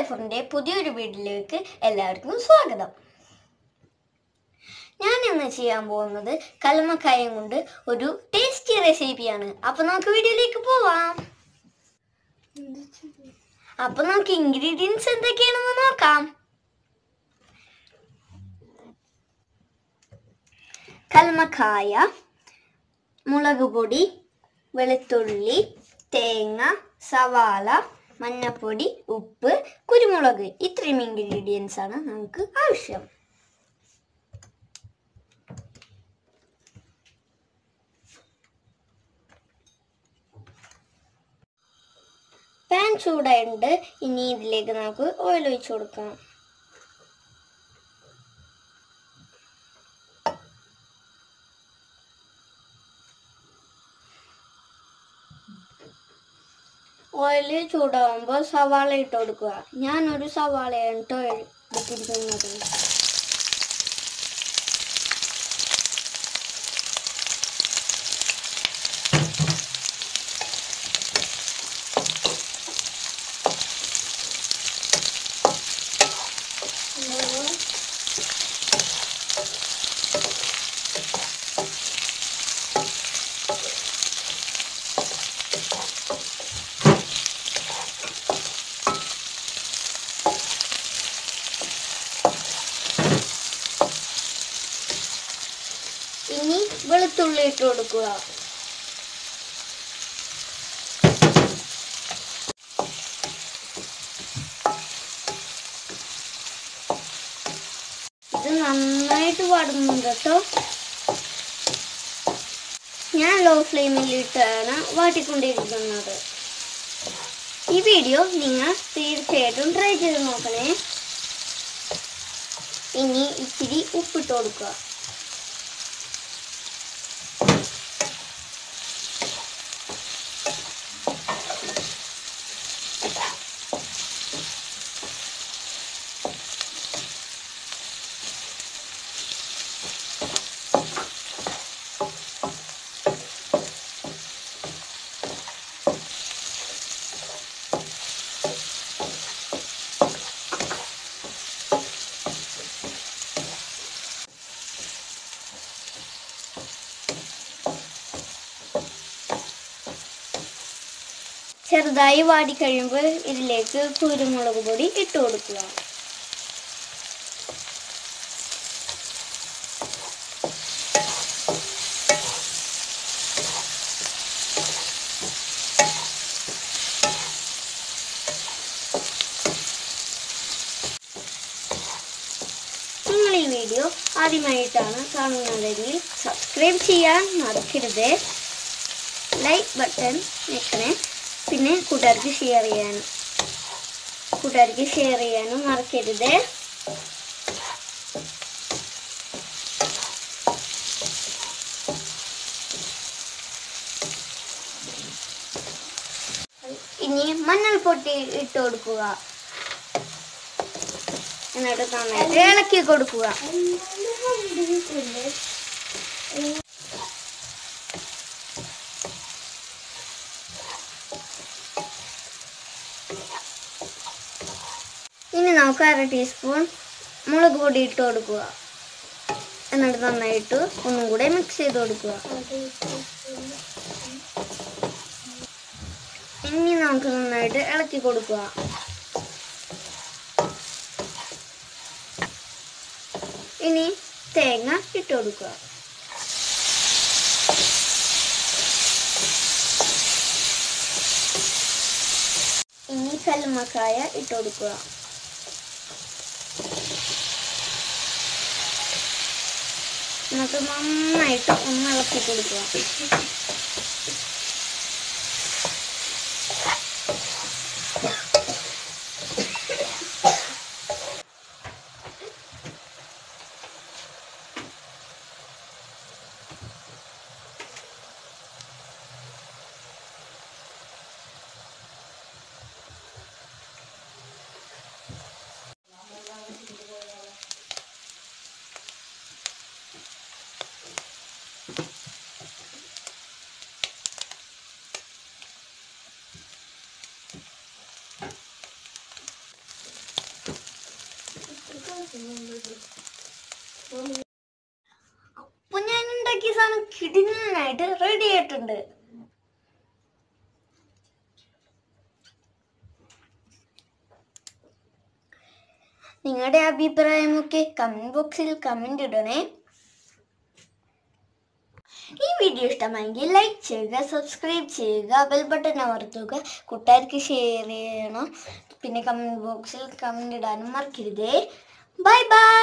ഷെഫറിന്റെ പുതിയൊരു വീട്ടിലേക്ക് എല്ലാവർക്കും സ്വാഗതം ഞാൻ ഇന്ന് ചെയ്യാൻ പോകുന്നത് കലമക്കായം കൊണ്ട് ഒരു ടേസ്റ്റി റെസിപ്പിയാണ് അപ്പൊ നമുക്ക് വീഡിയോയിലേക്ക് പോവാം അപ്പൊ നമുക്ക് ഇൻഗ്രീഡിയൻസ് എന്തൊക്കെയാണെന്ന് നോക്കാം കലമക്കായ മുളക് പൊടി വെളുത്തുള്ളി തേങ്ങ സവാള മഞ്ഞപ്പൊടി ഉപ്പ് കുരുമുളക് ഇത്രയും ഇൻഗ്രീഡിയൻസ് ആണ് നമുക്ക് ആവശ്യം പാൻ ചൂടായിട്ടുണ്ട് ഇനി ഇതിലേക്ക് നമുക്ക് ഓയിൽ ഒഴിച്ചു കൊടുക്കാം ഓയിൽ ചൂടാവുമ്പോൾ സവാള ഇട്ട് കൊടുക്കുക ഞാനൊരു സവാളയാണ് കേട്ടോ എടുത്തിരിക്കുന്നത് ഇനി വെളുത്തുള്ളി ഇട്ട് കൊടുക്കുക ഇത് നന്നായിട്ട് വാടുന്നുണ്ട് കേട്ടോ ഞാൻ ലോ ഫ്ലെയിമിൽ ഇട്ടാണ് വാട്ടിക്കൊണ്ടിരിക്കുന്നത് ഈ വീഡിയോ നിങ്ങൾ തീർച്ചയായിട്ടും ട്രൈ ചെയ്ത് നോക്കണേ ഇനി ഇച്ചിരി ഉപ്പിട്ട് കൊടുക്കുക ചെറുതായി വാടി കഴിയുമ്പോൾ ഇതിലേക്ക് കുരുമുളക് പൊടി ഇട്ട് കൊടുക്കുക നിങ്ങൾ ഈ വീഡിയോ ആദ്യമായിട്ടാണ് കാണുന്നതെങ്കിൽ സബ്സ്ക്രൈബ് ചെയ്യാൻ മറക്കരുത് ലൈക്ക് ബട്ടൺ ഞെക്കണേ പിന്നെ കൂട്ടുകാർക്ക് ഷെയർ ചെയ്യാനും കൂട്ടുകാർക്ക് ഷെയർ ചെയ്യാനും മറക്കരുത് ഇനി മഞ്ഞൾപ്പൊട്ടി ഇട്ട് കൊടുക്കുക എന്നിട്ട് നന്നായിട്ട് ഇളക്കി കൊടുക്കുക ഇനി നമുക്ക് അര ടീസ്പൂൺ മുളക് പൊടി ഇട്ട് കൊടുക്കുക എന്നിട്ട് നന്നായിട്ട് ഒന്നും കൂടെ മിക്സ് ചെയ്ത് കൊടുക്കുക ഇനി നമുക്ക് നന്നായിട്ട് ഇളക്കി കൊടുക്കുക ഇനി തേങ്ങ ഇട്ട് കൊടുക്കുക ഇനി കല്ലുമ്മക്കായ ഇട്ട് കൊടുക്കുക എന്നിട്ട് നന്നായിട്ട് ഒന്ന് ഇളക്കി കൊടുക്കുക അപ്പൊ ഞാൻ ഉണ്ടാക്കിയ സാധനം കിടിനായിട്ട് റെഡി ആയിട്ടുണ്ട് നിങ്ങളുടെ അഭിപ്രായമൊക്കെ കമന്റ് ബോക്സിൽ കമന്റ് ഇടണേ ഈ വീഡിയോ ഇഷ്ടമായെങ്കിൽ ലൈക്ക് ചെയ്യുക സബ്സ്ക്രൈബ് ചെയ്യുക ബെൽ ബട്ടൺ അമർത്തുക കൂട്ടുകാർക്ക് ഷെയർ ചെയ്യണം പിന്നെ കമന്റ് ബോക്സിൽ കമന്റ് ഇടാനും മറക്കരുതേ ബൈ ബൈ